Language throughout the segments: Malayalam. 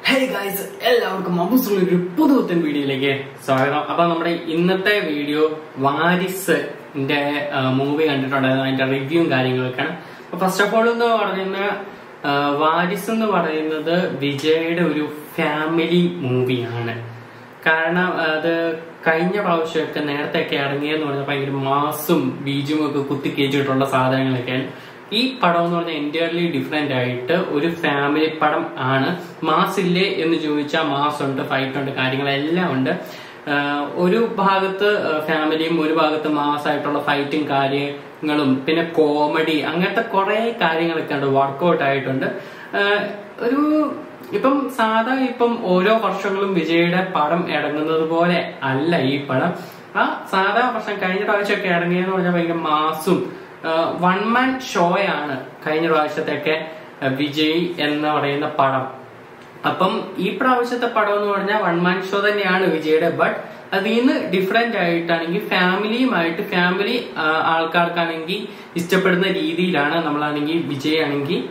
ഹേ ഗൈസ് എല്ലാവർക്കും അബുസുള്ള ഒരു പുതുപുത്തൻ വീഡിയോയിലേക്ക് സ്വാഗതം അപ്പൊ നമ്മുടെ ഇന്നത്തെ വീഡിയോ വാരിസിന്റെ മൂവി കണ്ടിട്ടുണ്ടായിരുന്നു അതിന്റെ റിവ്യൂവും കാര്യങ്ങളൊക്കെയാണ് അപ്പൊ ഫസ്റ്റ് ഓഫ് ഓൾ എന്ന് പറയുന്ന ആ, വാരിസ് എന്ന് പറയുന്നത് വിജയുടെ ഒരു ഫാമിലി മൂവിയാണ് കാരണം അത് കഴിഞ്ഞ പ്രാവശ്യമൊക്കെ നേരത്തെ ഒക്കെ ഇറങ്ങിയെന്ന് പറഞ്ഞാൽ ഭയങ്കര മാസും ബീജും ഒക്കെ കുത്തിക്കേച്ചിട്ടുള്ള സാധനങ്ങളൊക്കെയാണ് ഈ പടം എന്ന് പറഞ്ഞാൽ എൻറ്റയർലി ഡിഫറെന്റ് ആയിട്ട് ഒരു ഫാമിലി പടം ആണ് മാസ് ഇല്ലേ എന്ന് ചോദിച്ചാൽ മാസ് ഉണ്ട് ഫൈറ്റ് ഉണ്ട് കാര്യങ്ങളെല്ലാം ഉണ്ട് ആഹ് ഒരു ഭാഗത്ത് ഫാമിലിയും ഒരു ഭാഗത്ത് മാസ് ആയിട്ടുള്ള ഫൈറ്റും കാര്യങ്ങളും പിന്നെ കോമഡി അങ്ങനത്തെ കുറെ കാര്യങ്ങളൊക്കെ ഉണ്ട് വർക്കൗട്ട് ആയിട്ടുണ്ട് ആഹ് ഒരു ഇപ്പം സാധാ ഇപ്പം ഓരോ വർഷങ്ങളും വിജയുടെ പടം ഇറങ്ങുന്നത് പോലെ അല്ല ഈ പടം ആ സാധാ വർഷം കഴിഞ്ഞ പ്രാവശ്യമൊക്കെ ഇറങ്ങിയെന്ന് പറഞ്ഞാൽ ഭയങ്കര മാസും വൺ മാൻ ഷോയാണ് കഴിഞ്ഞ പ്രാവശ്യത്തൊക്കെ ആ, വിജയ് എന്ന് പറയുന്ന പടം അപ്പം ഈ പ്രാവശ്യത്തെ പടം എന്ന് പറഞ്ഞാൽ വൺ മാൻ ഷോ തന്നെയാണ് വിജയുടെ ബട്ട് അതിൽ നിന്ന് ഡിഫറെന്റ് ആയിട്ടാണെങ്കിൽ ഫാമിലിയുമായിട്ട് ഫാമിലി ആൾക്കാർക്കാണെങ്കിൽ ഇഷ്ടപ്പെടുന്ന രീതിയിലാണ് നമ്മളാണെങ്കിൽ വിജയ് ആണെങ്കിൽ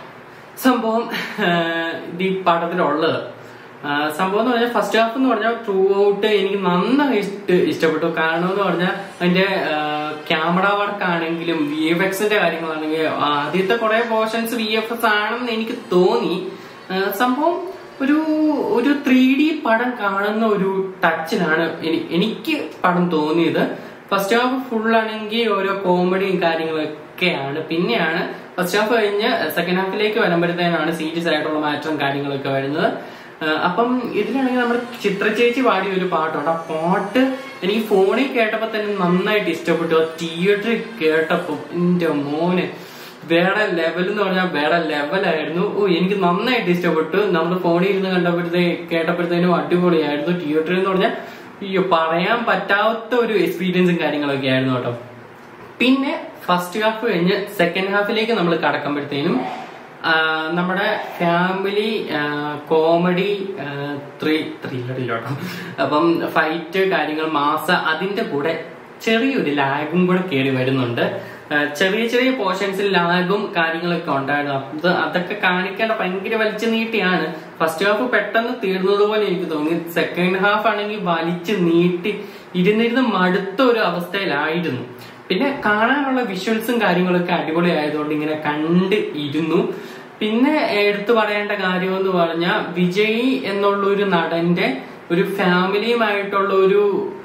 സംഭവം ആഹ്, ഇത് ഈ പടത്തിലുള്ളത് ആഹ്, സംഭവം എന്ന് പറഞ്ഞാൽ ഫസ്റ്റ് ഹാഫ് എന്ന് പറഞ്ഞാൽ ത്രൂ ഔട്ട് എനിക്ക് നന്നായി ഇഷ്ട ഇഷ്ടപ്പെട്ടു കാരണം എന്ന് പറഞ്ഞാൽ അതിന്റെ ക്യാമറ വർക്ക് ആണെങ്കിലും വി എഫ് എക്സിന്റെ കാര്യങ്ങളാണെങ്കിലും ആദ്യത്തെ കുറെ പോർഷൻസ് വി എഫ് എസ് ആണെന്ന് എനിക്ക് തോന്നി ആഹ്, സംഭവം ഒരു ഒരു ത്രീ ഡി പടം കാണുന്ന ഒരു ടച്ചിലാണ് എനി- എനിക്ക് പടം തോന്നിയത് ഫസ്റ്റ് ഹാഫ് ഫുൾ ആണെങ്കിൽ ഓരോ കോമഡിയും കാര്യങ്ങളൊക്കെയാണ് പിന്നെയാണ് ഫസ്റ്റ് ഹാഫ് കഴിഞ്ഞ് സെക്കൻഡ് ഹാഫിലേക്ക് വരുമ്പോഴത്തേനാണ് സീരിയസ് ആയിട്ടുള്ള മാറ്റവും കാര്യങ്ങളൊക്കെ വരുന്നത് ആ, അപ്പം ഇതിലാണെങ്കിൽ നമ്മുടെ ചിത്ര ചേച്ചി പാടിയ ഒരു പാട്ടുണ്ട് ആ പാട്ട് എനിക്ക് ഫോണിൽ കേട്ടപ്പോ തന്നെ നന്നായിട്ട് ഇഷ്ടപ്പെട്ടു തിയേറ്ററിൽ കേട്ടപ്പോ എന്റെ മോനെ വേറെ ലെവൽ എന്ന് പറഞ്ഞാൽ വേറെ ലെവലായിരുന്നു ഓ എനിക്ക് നന്നായിട്ട് ഇഷ്ടപ്പെട്ടു നമ്മൾ ഫോണിൽ ഇരുന്ന് കണ്ടപ്പോഴത്തേ കേട്ടപ്പോഴത്തേനും അടിപൊളിയായിരുന്നു തിയേറ്ററിൽ എന്ന് പറഞ്ഞാൽ അയ്യോ പറയാൻ പറ്റാത്ത ഒരു എക്സ്പീരിയൻസും കാര്യങ്ങളൊക്കെ ആയിരുന്നു കേട്ടോ പിന്നെ ഫസ്റ്റ് ഹാഫ് കഴിഞ്ഞ് സെക്കൻഡ് ഹാഫിലേക്ക് നമ്മൾ കടക്കുമ്പോഴത്തേനും ആ, നമ്മുടെ ഫാമിലി കോമഡി ത്രീ ത്രില്ലറിലോട്ടോ അപ്പം ഫൈറ്റ് കാര്യങ്ങൾ മാസ അതിന്റെ കൂടെ ചെറിയൊരു ലാഗും കൂടെ കയറി വരുന്നുണ്ട് ആ, ചെറിയ ചെറിയ പോർഷൻസിൽ ലാഗും കാര്യങ്ങളൊക്കെ ഉണ്ടായിരുന്നു അത് അതൊക്കെ കാണിക്കേണ്ട ഭയങ്കര വലിച്ചു നീട്ടിയാണ് ഫസ്റ്റ് ഹാഫ് പെട്ടെന്ന് തീർന്നതുപോലെ എനിക്ക് തോന്നി സെക്കൻഡ് ഹാഫ് ആണെങ്കിൽ വലിച്ചു നീട്ടി ഇരുന്നിരുന്ന് മടുത്ത ഒരു അവസ്ഥയിലായിരുന്നു പിന്നെ കാണാനുള്ള വിഷ്വൽസും കാര്യങ്ങളൊക്കെ അടിപൊളി ആയതുകൊണ്ട് ഇങ്ങനെ കണ്ട് ഇരുന്നു പിന്നെ എടുത്തു പറയേണ്ട കാര്യം എന്ന് പറഞ്ഞാൽ വിജയ് എന്നുള്ള ഒരു നടന്റെ ഒരു ഫാമിലിയുമായിട്ടുള്ള ഒരു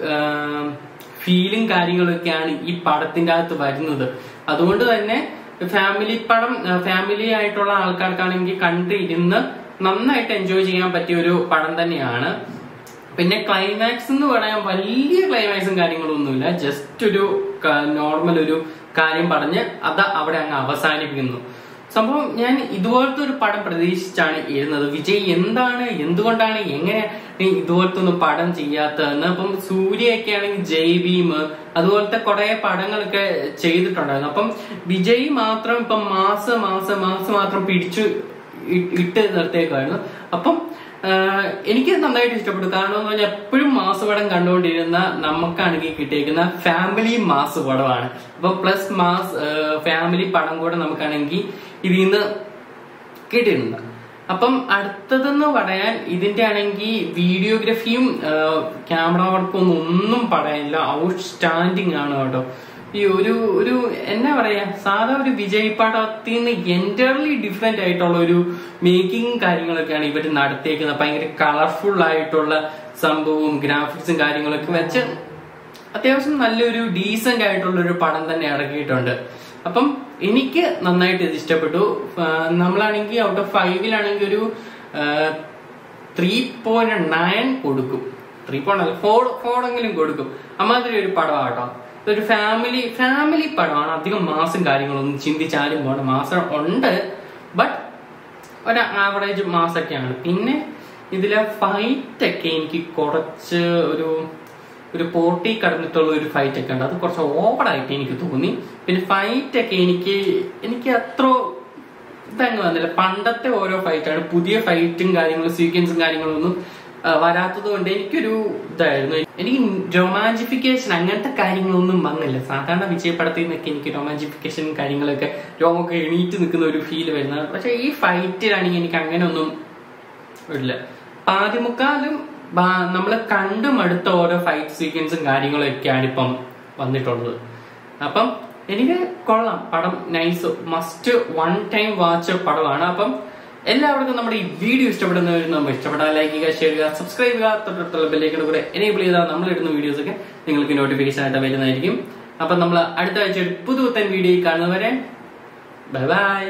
ഫീലും കാര്യങ്ങളൊക്കെയാണ് ഈ പടത്തിന്റെ അകത്ത് വരുന്നത് അതുകൊണ്ട് തന്നെ ഫാമിലി പടം ഫാമിലി ആയിട്ടുള്ള ആൾക്കാർക്കാണെങ്കിൽ കണ്ടിരുന്ന് നന്നായിട്ട് എൻജോയ് ചെയ്യാൻ പറ്റിയ ഒരു പടം തന്നെയാണ് പിന്നെ ക്ലൈമാക്സ് എന്ന് പറയാൻ വലിയ ക്ലൈമാക്സും കാര്യങ്ങളൊന്നുമില്ല ജസ്റ്റ് ഒരു നോർമൽ ഒരു കാര്യം പറഞ്ഞ് അത് അവിടെ അങ്ങ് അവസാനിപ്പിക്കുന്നു സംഭവം ഞാൻ ഇതുപോലത്തെ ഒരു പടം പ്രതീക്ഷിച്ചാണ് ഇരുന്നത് വിജയ് എന്താണ് എന്തുകൊണ്ടാണ് എങ്ങനെ നീ ഇതുപോലത്തെ ഒന്നും പടം ചെയ്യാത്തതെന്ന് അപ്പം സൂര്യയൊക്കെ ആണെങ്കിൽ ജയ് ഭീം അതുപോലത്തെ കുറെ പടങ്ങളൊക്കെ ചെയ്തിട്ടുണ്ടായിരുന്നു അപ്പം വിജയ് മാത്രം ഇപ്പം മാസം മാസം മാസം മാത്രം പിടിച്ചു ഇ- ഇട്ട് നിർത്തിയേക്കുമായിരുന്നു അപ്പം ആഹ് എനിക്ക് നന്നായിട്ട് ഇഷ്ടപ്പെട്ടു കാരണം എന്ന് പറഞ്ഞാൽ എപ്പോഴും മാസ് പടം കണ്ടുകൊണ്ടിരുന്ന നമുക്കാണെങ്കിൽ കിട്ടിയേക്കുന്ന ഫാമിലി മാസ് പടമാണ് അപ്പൊ പ്ലസ് മാസ് ഫാമിലി പടം കൂടെ നമുക്കാണെങ്കിൽ ഇതിൽ നിന്ന് കിട്ടിയിട്ടുണ്ട് അപ്പം അടുത്തതെന്ന് പറയാൻ ഇതിന്റെ ആണെങ്കിൽ വീഡിയോഗ്രഫിയും ക്യാമറ വർക്കും ഒന്നും ഒന്നും പറയാനില്ല ഔട്ട് സ്റ്റാൻഡിങ് ആണ് കേട്ടോ ഈ ഒരു ഒരു എന്നാ പറയാ സാധാ ഒരു വിജയ് പടത്തിൽ നിന്ന് എൻറ്റയർലി ഡിഫറെന്റ് ആയിട്ടുള്ള ഒരു മേക്കിംഗ് കാര്യങ്ങളൊക്കെയാണ് ഇവർ നടത്തിയേക്കുന്നത് ഭയങ്കര കളർഫുൾ ആയിട്ടുള്ള സംഭവവും ഗ്രാഫിക്സും കാര്യങ്ങളൊക്കെ വെച്ച് അത്യാവശ്യം നല്ലൊരു ഡീസന്റ് ആയിട്ടുള്ള ഒരു പടം തന്നെ ഇറക്കിയിട്ടുണ്ട് അപ്പം എനിക്ക് നന്നായിട്ട് ഇത് ഇഷ്ടപ്പെട്ടു ആ, നമ്മളാണെങ്കിൽ ഔട്ട് ഓഫ് ഫൈവിലാണെങ്കിൽ ഒരു ത്രീ പോയിന്റ് നയൻ കൊടുക്കും ത്രീ പോയിന്റ് അല്ല ഫോർ ഫോറെങ്കിലും കൊടുക്കും അമ്മാതിരി ഒരു പടമാട്ടോ ഇതൊരു ഫാമിലി ഫാമിലി പടമാണ് അധികം മാസം കാര്യങ്ങളൊന്നും ചിന്തിച്ചാലും പോകണം മാസം ഉണ്ട് ബട്ട് ഒരു ആവറേജ് മാസൊക്കെയാണ് പിന്നെ ഇതിലെ ഫൈറ്റ് ഒക്കെ എനിക്ക് കുറച്ച് ഒരു ഒരു പോട്ടി കടന്നിട്ടുള്ള ഒരു ഫൈറ്റ് ഒക്കെ ഉണ്ട് അത് കുറച്ച് ഓവറായിട്ട് എനിക്ക് തോന്നി പിന്നെ ഫൈറ്റ് ഒക്കെ എനിക്ക് എനിക്ക് അത്ര ഇതങ്ങ് വന്നില്ല പണ്ടത്തെ ഓരോ ഫൈറ്റാണ് പുതിയ ഫൈറ്റും കാര്യങ്ങളും സീക്വൻസും കാര്യങ്ങളും ഒന്നും ആ, വരാത്തത് കൊണ്ട് എനിക്കൊരു ഇതായിരുന്നു എനിക്ക് റൊമാൻസിഫിക്കേഷൻ അങ്ങനത്തെ കാര്യങ്ങളൊന്നും വന്നില്ല സാധാരണ വിജയപടത്തിൽ നിന്നൊക്കെ എനിക്ക് റൊമാൻസിഫിക്കേഷൻ കാര്യങ്ങളൊക്കെ രോമൊക്കെ എണീറ്റ് നിൽക്കുന്ന ഒരു ഫീൽ വരുന്നത് പക്ഷെ ഈ ഫൈറ്റിലാണെങ്കിൽ എനിക്ക് അങ്ങനെ ഒന്നും ഇല്ല പാതിമുക്കാലും നമ്മൾ കണ്ടുമടുത്ത ഓരോ ഫൈറ്റ് സീക്വൻസും കാര്യങ്ങളും ഒക്കെയാണ് ഇപ്പം വന്നിട്ടുള്ളത് അപ്പം എനിക്ക് കൊള്ളാം പടം nice must one time watch പടമാണ് അപ്പം എല്ലാവർക്കും നമ്മുടെ ഈ വീഡിയോ ഇഷ്ടപ്പെടുന്നവരും നമ്മൾ ഇഷ്ടപ്പെട്ടാൽ ലൈക്ക് ചെയ്യുക ഷെയർ ചെയ്യുക സബ്സ്ക്രൈബ് ചെയ്യുക തൊട്ടടുത്തുള്ള ബെല്ലേക്കിന് കൂടെ എനേബിൾ ചെയ്താൽ നമ്മൾ ഇടുന്ന വീഡിയോസ് ഒക്കെ നിങ്ങൾക്ക് നോട്ടിഫിക്കേഷൻ ആയിട്ട് വരുന്നതായിരിക്കും അപ്പം നമ്മൾ അടുത്ത ആഴ്ച ഒരു പുതുപുത്തൻ വീഡിയോ കാണുന്നവരെ ബൈ ബൈ